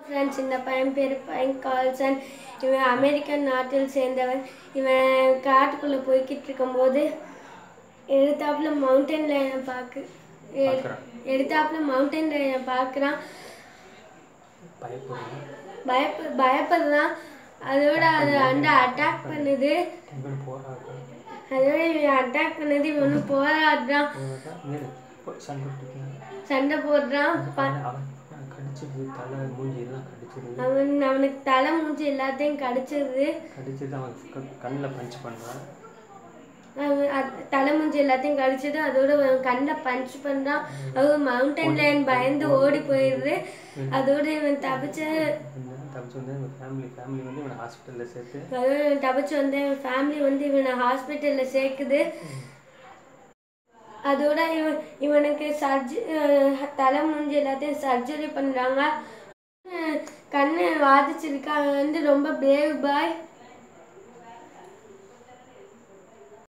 Friends இந்த பையன் பேர் பையன் கால்சன் இவன் அமெரிக்கன் நாட்டில் சேர்ந்தவன் இவன் காட்டுக்குள்ளே போய்கிட்டு இருக்கும்போது எடுத்தாப்புல மவுண்டன் லைனை பார்க்கு எ- பார்க்கறான். எடுத்தாப்புல மவுண்டன் லைனை பார்க்குறான் பயப்படுறேன் பயப்ப பயப்படுறான் அதோட அது அந்த அட்டாக் பண்ணுது இவன் போராடுறான் அதோட இவன் அட்டாக் பண்ணது இவனு போராடுறான் போராடுறான் நேரு போ, சண்டை பிடிக்கிறான் சண்டை போடுறான் ப- அவன் அவன் கடிச்சது தலை மூஞ்சி எல்லாம் கடிச்சது அவன் அவனுக்கு தலை மூஞ்சி எல்லாத்தையும் கடிச்சிருது கடிச்சது அவன் க- கண்ணில் பஞ்ச் பண்ணுறான் அவன் அத்- தலை மூஞ்சி எல்லாத்தையும் கடிச்சது அதோட அவன் கண்ணில் பஞ்ச் பண்ணுறான் அவன் மவுண்டன் லைன் பயந்து ஓடி போயிடுது அதோட இவன் தப்பிச்சு தப்பிச்சு வந்து இவன் ஃபேமிலி ஃபேமிலி வந்து இவனை ஹாஸ்பிட்டலில் சேர்த்து அதோட இவன் தப்பிச்சு வந்து இவன் ஃபேமிலி வந்து இவனை ஹாஸ்பிட்டலில் சேர்க்குது அதோட இவன் இவனுக்கு சர்ஜி தலை மூஞ்சி எல்லாத்தையும் சர்ஜரி பண்ணுறாங்க கண்ணு வாதிச்சிருக்காங்க வந்து ரொம்ப பிரேவ் பாய்